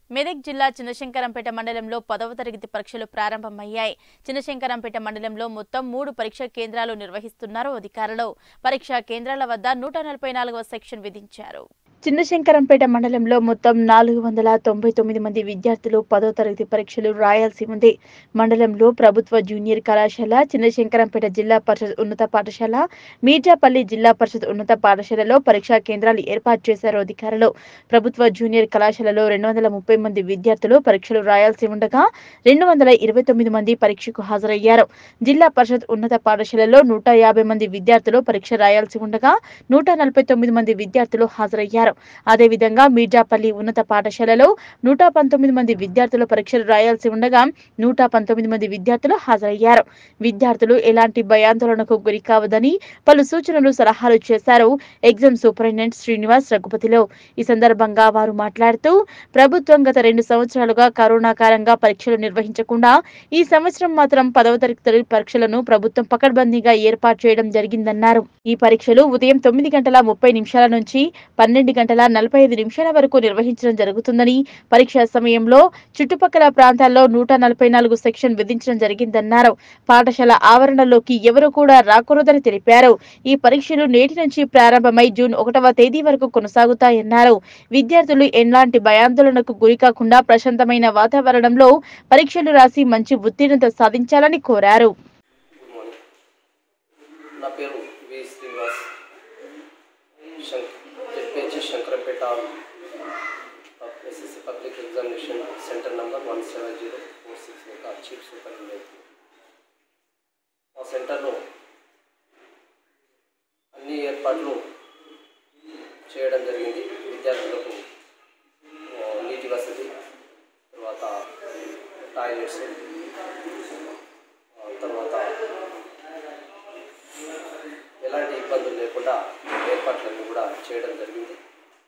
మెదక్ జిల్లా చిన్నశంకరంపేట మండలంలో పదవ తరగతి పరీక్షలు ప్రారంభమయ్యాయి చిన్నశంకరంపేట మండలంలో మొత్తం మూడు పరీక్షా కేంద్రాలు నిర్వహిస్తున్నారు అధికారులు పరీక్షా కేంద్రాల వద్ద నూట నలభై నాలుగవ సెక్షన్ విధించారు చిన్నశంకరంపేట మండలంలో మొత్తం నాలుగు వందల తొంభై తొమ్మిది మంది విద్యార్థులు పదో తరగతి పరీక్షలు రాయాల్సి ఉంది మండలంలో ప్రభుత్వ జూనియర్ కళాశాల చిన్నశంకరంపేట జిల్లా పరిషత్ ఉన్నత పాఠశాల మీర్జాపల్లి జిల్లా పరిషత్ ఉన్నత పాఠశాలలో పరీక్షా కేంద్రాలు ఏర్పాటు చేశారు అధికారులు ప్రభుత్వ జూనియర్ కళాశాలలో రెండు వందల ముప్పై మంది విద్యార్థులు పరీక్షలు రాయాల్సి ఉండగా రెండు వందల ఇరవై తొమ్మిది మంది పరీక్షకు హాజరయ్యారు జిల్లా పరిషత్ ఉన్నత పాఠశాలలో నూట యాభై మంది విద్యార్థులు పరీక్ష రాయాల్సి ఉండగా నూట నలభై తొమ్మిది మంది విద్యార్థులు హాజరయ్యారు అదేవిధంగా మీర్జాపల్లి ఉన్నత పాఠశాలలో నూట పంతొమ్మిది మంది విద్యార్థులు పరీక్షలు రాయాల్సి ఉండగా నూట పంతొమ్మిది మంది విద్యార్థులు హాజరయ్యారు విద్యార్థులు ఎలాంటి భయాందోళనకు గురి కావద్దని పలు సూచనలు సలహాలు చేశారు ఎగ్జామ్ సూపరింటెండెంట్ శ్రీనివాస్ రఘుపతిలో ఈ సందర్భంగా వారు మాట్లాడుతూ ప్రభుత్వం గత రెండు సంవత్సరాలుగా కరోనా కారణంగా పరీక్షలు నిర్వహించకుండా ఈ సంవత్సరం మాత్రం పదవ తరగతి పరీక్షలను ప్రభుత్వం పకడ్బందీగా ఏర్పాటు చేయడం జరిగిందన్నారు ఈ పరీక్షలు ఉదయం తొమ్మిది గంటల ముప్పై నిమిషాల నుంచి పన్నెండు గంటల నలభై ఐదు నిమిషాల వరకు నిర్వహించడం జరుగుతుందని పరీక్షా సమయంలో చుట్టుపక్కల ప్రాంతాల్లో నూట నలభై నాలుగు సెక్షన్ విధించడం జరిగిందన్నారు పాఠశాల ఆవరణలోకి ఎవరు కూడా రాకూడదని తెలిపారు ఈ పరీక్షలు నేటి నుంచి ప్రారంభమై జూన్ ఒకటవ తేదీ వరకు కొనసాగుతాయన్నారు విద్యార్థులు ఎలాంటి భయాందోళనకు గురి కాకుండా ప్రశాంతమైన వాతావరణంలో పరీక్షలు రాసి మంచి ఉత్తీర్ణత సాధించాలని కోరారు గుడ్ మార్నింగ్ నా పేరు వి శ్రీనివాస్ శంక్ ZPH Shankarampet SSC public examination centre number one seven zero four six యొక్క చీఫ్ సూపరింటెండెంట్ మా సెంటర్లో అన్ని ఏర్పాట్లు చేయడం జరిగింది విద్యార్థులకు ఆ, నీటి వసతి తర్వాత టాయిలెట్స్ ఆ, తర్వాత ఎలాంటి ఇబ్బందులు లేకుండా ఏర్పాట్లన్నీ కూడా చేయడం జరిగింది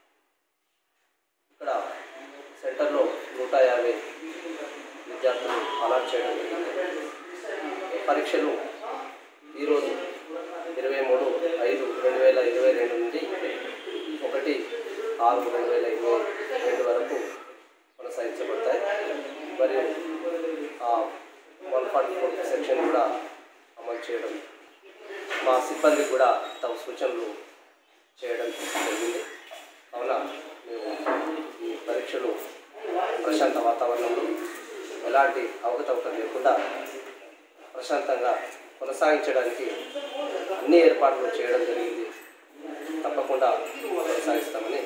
ఇక్కడ సెంటర్లో నూట యాభై విద్యార్థులు అలాట్ చేయడం జరిగింది పరీక్షలు ఈరోజు ఇరవై మూడు ఐదు రెండు వేల ఇరవై రెండు నుండి ఒకటి ఆరు రెండు వేల ఇరవై రెండు వరకు కొనసాగించబడతాయి మరియు వన్ ఫార్టీ ఫోర్ సెక్షన్ కూడా అమలు చేయడం మా సిబ్బంది కూడా తమ సూచనలు చేయడం జరిగింది కావున మేము ఈ పరీక్షలు ప్రశాంత వాతావరణంలో ఎలాంటి అవకతవకలు లేకుండా ప్రశాంతంగా కొనసాగించడానికి అన్ని ఏర్పాట్లు చేయడం జరిగింది తప్పకుండా కొనసాగిస్తామని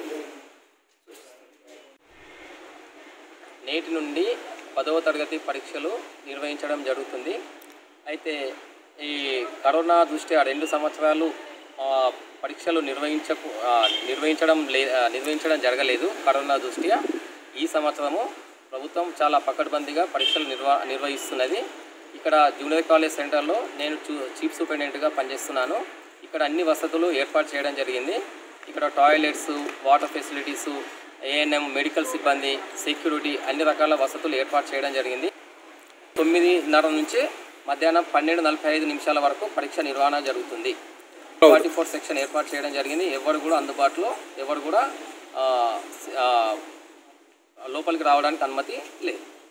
నేటి నుండి పదవ తరగతి పరీక్షలు నిర్వహించడం జరుగుతుంది అయితే ఈ కరోనా దృష్ట్యా రెండు సంవత్సరాలు ఆ, పరీక్షలు నిర్వహించకు ఆ, నిర్వహించడం లే ఆ, నిర్వహించడం జరగలేదు కరోనా దృష్ట్యా ఈ సంవత్సరము ప్రభుత్వం చాలా పకడ్బందీగా పరీక్షలు నిర్వ నిర్వహిస్తున్నది ఇక్కడ జూనియర్ కాలేజ్ సెంటర్లో నేను చూ చీఫ్ సూపరింటెండెంట్గా పనిచేస్తున్నాను ఇక్కడ అన్ని వసతులు ఏర్పాటు చేయడం జరిగింది ఇక్కడ toilets water facilities ANM medical సిబ్బంది సెక్యూరిటీ అన్ని రకాల వసతులు ఏర్పాటు చేయడం జరిగింది తొమ్మిదిన్నర నుంచి మధ్యాహ్నం పన్నెండు నలభై ఐదు నిమిషాల వరకు పరీక్ష నిర్వహణ జరుగుతుంది ఫార్టీ ఫోర్ సెక్షన్ ఏర్పాటు చేయడం జరిగింది ఎవరు కూడా అందుబాటులో ఎవరు కూడా ఆ, ఆ, లోపలికి రావడానికి అనుమతి లేదు